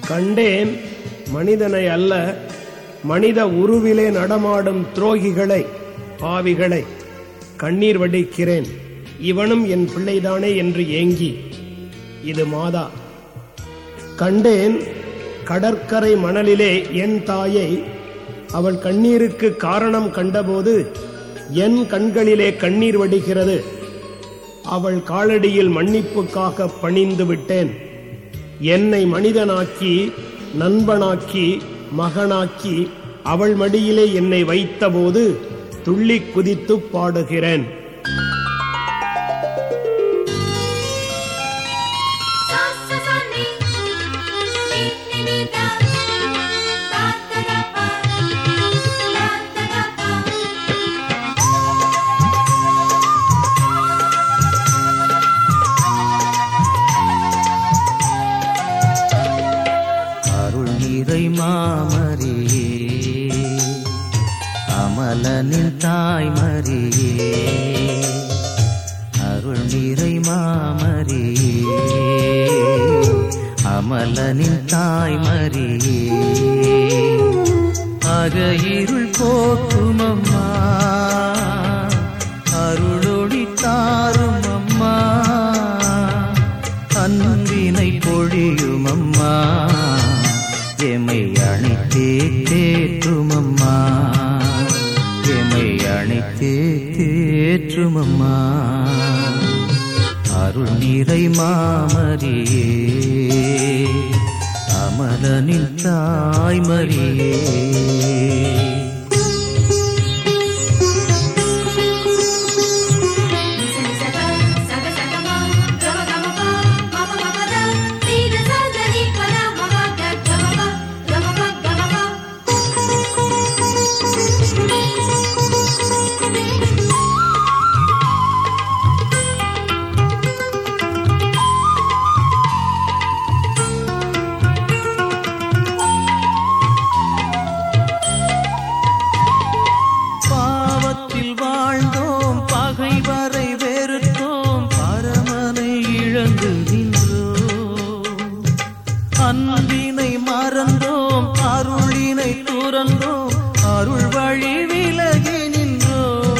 கண்டேன் மனிதனை அல்ல மனித உருவிலே நடமாடும் துரோகிகளை பாவிகளை கண்ணீர் வடிக்கிறேன் இவனும் என் பிள்ளைதானே என்று ஏங்கி இது மாதா கண்டேன் கடற்கரை மணலிலே என் தாயை அவள் கண்ணீருக்கு காரணம் கண்டபோது என் கண்களிலே கண்ணீர் வடிகிறது அவள் காலடியில் மன்னிப்புக்காக பணிந்து விட்டேன் என்னை மனிதனாக்கி நண்பனாக்கி மகனாக்கி அவள் மடியிலே என்னை வைத்தபோது துள்ளி குதித்து பாடுகிறேன் sa sa sa ni ni ni ni da da da da pa da da da pa அருள் நிறை மாமரியே அமலனின் தாய்மரியே அருள் நிறை மாமரியே அமலனின் தாய்மரியே அக இருள் போக்கும் அம்மா அருளொளி தாரும் அம்மா அன்பினை பொழியும் அம்மா எமை அணைத்தே தேற்றும் அம்மா எமை அணைத்தே தேற்றும் அம்மா அருள் நிறை மாமரியே அமலனின் தாய்மரியே ni sa ni sa ga sa ga sa ga ma ga ma ga ma pa ma pa ma pa da ni da sa da ni pa da ma ma ga ga ma pa ga ma pa ga ma pa பாவத்தில் வாழ்ந்தோம் பகைவரை வெறுத்தோம் பரமனை இழந்து நின்றோம் அன்பினை மறந்தோம் அருளினை துறந்தோம் அருள் வழி விலகி நின்றோம்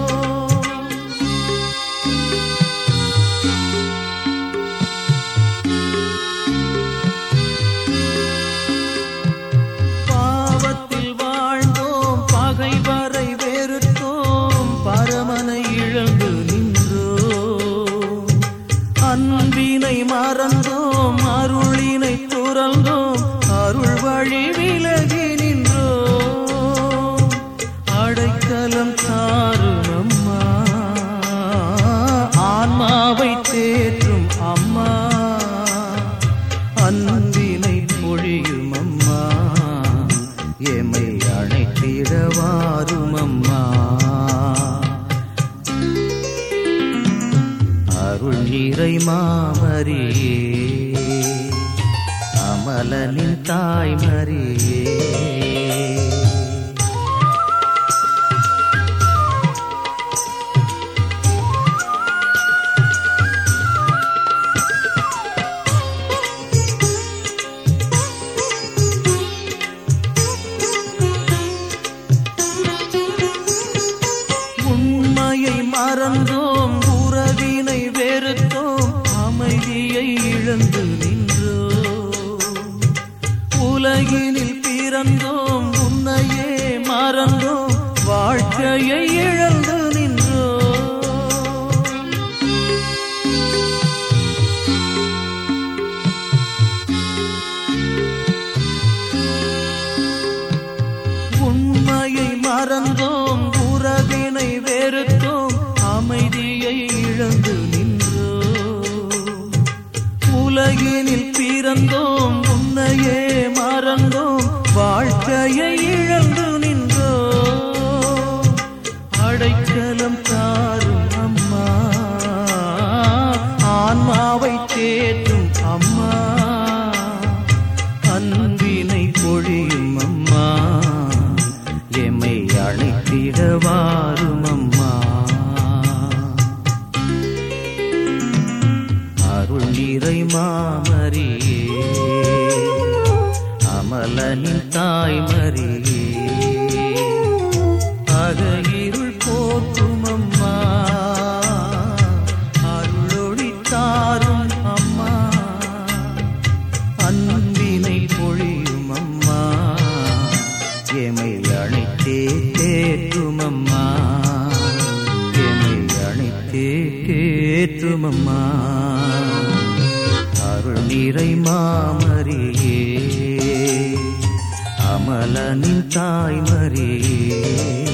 பாவத்தில் வாழ்ந்தோம் பகைவரை வெறுத்தோம் பரமனை இழந்து நின்றோம் அன்பினை மறந்தோம் அருளினை துறந்தோம் அருள் வழி விலகி நின்றோம் அடைக்கலம் தாரும் அம்மா ஆன்மாவை தேற்றும் அம்மா அன்பினை பொழியும் அம்மா எமை அணைத்திடவாரும் அம்மா அருள் நிறை மாமரியே அமலனின் தாய்மரியே உண்மையை மறந்தோம் உறவினை வெறுத்தோம் அமைதியை இழந்து நின்றோம் உலகினில் பிறந்தோம் உன்னையே மறந்தோம் வாழ்க்கையை இழந்து நின்றோம் உண்மையை மறந்தோம் உறவினை வெறுத்தோம் அமைதியை இழந்து நின்றோம் உலகினில் பிறந்தோம் உன்னையே மறந்தோம் வாழ்க்கையை இழந்து நின்றோம் அடைக்கலம் தாரும் அம்மா ஆன்மாவை தேற்றும் அம்மா அன்பினை பொழியும் அம்மா எமை அழைத்திடவாரும் அம்மா அருள் நிறை மாமரியே அமலனின் தாய்மரியே அகையிருள் போற்றும் அம்மா அருளொளி தாரும் அம்மா அன்பினை பொழியும் அம்மா எமை அழைத்தே கேற்றும் அம்மா எமை அழைத்தே கேற்றும் அம்மா அருள் நிறை மாமரியே அமலனின் தாய்மரியே